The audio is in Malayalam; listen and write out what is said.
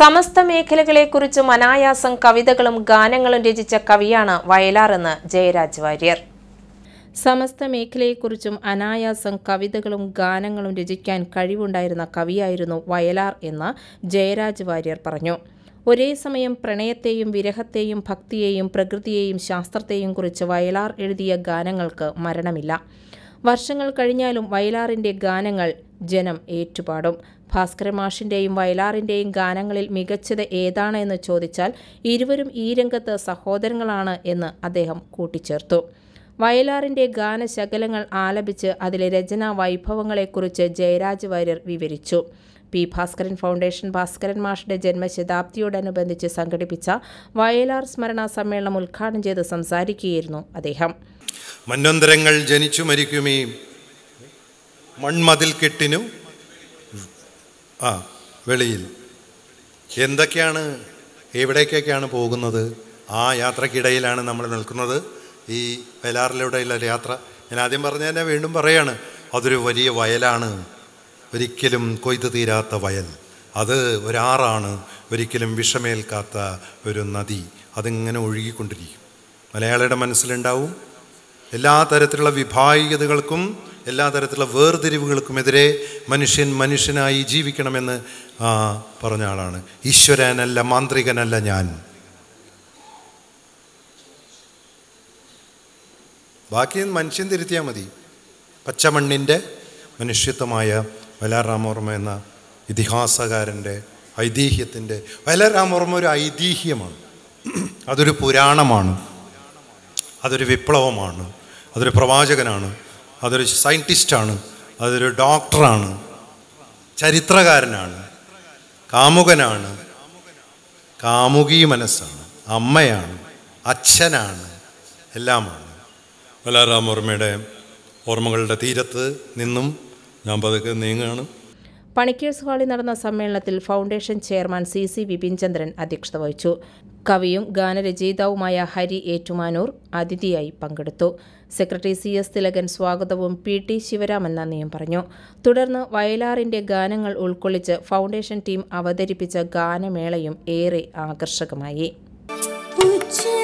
സമസ്ത മേഖലകളെക്കുറിച്ചും അനായാസം കവിതകളും ഗാനങ്ങളും രചിച്ച കവിയാണ് വയലാർ എന്ന് ജയരാജ് വാര്യർ സമസ്ത മേഖലയെക്കുറിച്ചും അനായാസം കവിതകളും ഗാനങ്ങളും രചിക്കാൻ കഴിവുണ്ടായിരുന്ന കവിയായിരുന്നു വയലാർ എന്ന് ജയരാജ് വാര്യർ പറഞ്ഞു ഒരേ സമയം പ്രണയത്തെയും വിരഹത്തെയും ഭക്തിയെയും പ്രകൃതിയെയും ശാസ്ത്രത്തെയും കുറിച്ച് വയലാർ എഴുതിയ ഗാനങ്ങൾക്ക് മരണമില്ല വർഷങ്ങൾ കഴിഞ്ഞാലും വയലാറിൻ്റെ ഗാനങ്ങൾ ജനം ഏറ്റുപാടും ഭാസ്കരൻ മാഷിൻ്റെയും വയലാറിൻ്റെയും ഗാനങ്ങളിൽ മികച്ചത് ഏതാണ് എന്ന് ചോദിച്ചാൽ ഇരുവരും ഈ രംഗത്ത് സഹോദരങ്ങളാണ് എന്ന് അദ്ദേഹം കൂട്ടിച്ചേർത്തു വയലാറിൻ്റെ ഗാനശകലങ്ങൾ ആലപിച്ച് അതിലെ രചനാ വൈഭവങ്ങളെക്കുറിച്ച് ജയരാജ് വാര്യർ വിവരിച്ചു പി ഭാസ്കരൻ ഫൗണ്ടേഷൻ ഭാസ്കരൻ മാഷിന്റെ ജന്മശതാബ്ദിയോടനുബന്ധിച്ച് സംഘടിപ്പിച്ച വയലാർ സ്മരണ സമ്മേളനം ഉദ്ഘാടനം ചെയ്ത് സംസാരിക്കുകയായിരുന്നു അദ്ദേഹം മന്വന്തരങ്ങൾ ജനിച്ചു മരിക്കുമേ മൺമതിൽ കെട്ടിനു ആ വെളിയിൽ എന്തൊക്കെയാണ് എവിടേക്കൊക്കെയാണ് പോകുന്നത് ആ യാത്രക്കിടയിലാണ് നമ്മൾ നിൽക്കുന്നത് ഈ വയലാറിലൂടെയുള്ള യാത്ര ഞാൻ ആദ്യം പറഞ്ഞ തന്നെ വീണ്ടും പറയാണ് അതൊരു വലിയ വയലാണ് ഒരിക്കലും കൊയ്തു തീരാത്ത വയൽ അത് ഒരാറാണ് ഒരിക്കലും വിഷമേൽക്കാത്ത ഒരു നദി അതിങ്ങനെ ഒഴുകിക്കൊണ്ടിരിക്കും മലയാളിയുടെ മനസ്സിലുണ്ടാവും എല്ലാ തരത്തിലുള്ള വിഭാഗികതകൾക്കും എല്ലാ തരത്തിലുള്ള വേർതിരിവുകൾക്കുമെതിരെ മനുഷ്യൻ മനുഷ്യനായി ജീവിക്കണമെന്ന് ആ, പറഞ്ഞ ആളാണ് ഈശ്വരനല്ല മാന്ത്രികനല്ല ഞാൻ ബാക്കി മനുഷ്യൻ തിരുത്തിയാൽ മതി പച്ചമണ്ണിൻ്റെ മനുഷ്യത്വമായ വയലാർ രാമവർമ്മ എന്ന ഇതിഹാസകാരൻ്റെ ഐതിഹ്യത്തിൻ്റെ വയലാർ രാമവർമ്മ ഒരു ഐതിഹ്യമാണ് അതൊരു പുരാണമാണ് അതൊരു വിപ്ലവമാണ് അതൊരു പ്രവാചകനാണ് അതൊരു സയൻറ്റിസ്റ്റാണ് അതൊരു ഡോക്ടറാണ് ചരിത്രകാരനാണ് കാമുകനാണ് കാമുകി മനസ്സാണ് അമ്മയാണ് അച്ഛനാണ് എല്ലാമാണ് വലാറാമോർമ്മയുടെ ഓർമ്മകളുടെ തീരത്ത് നിന്നും ഞാൻ പതുക്കെ നീങ്ങുകയാണ് പണിക്കേഴ്സ് ഹാളിൽ നടന്ന സമ്മേളനത്തിൽ foundation chairman C C Vipinchandran അധ്യക്ഷത വഹിച്ചു കവിയും ഗാനരചയിതാവുമായ ഹരി ഏറ്റുമാനൂർ അതിഥിയായി പങ്കെടുത്തു സെക്രട്ടറി സി എസ് തിലകൻ സ്വാഗതവും പി ടി ശിവരാമൻ നന്ദിയും പറഞ്ഞു തുടർന്ന് വയലാറിന്റെ ഗാനങ്ങൾ ഉൾക്കൊള്ളിച്ച് ഫൗണ്ടേഷൻ ടീം അവതരിപ്പിച്ച ഗാനമേളയും ഏറെ ആകർഷകമായി ഉച്ച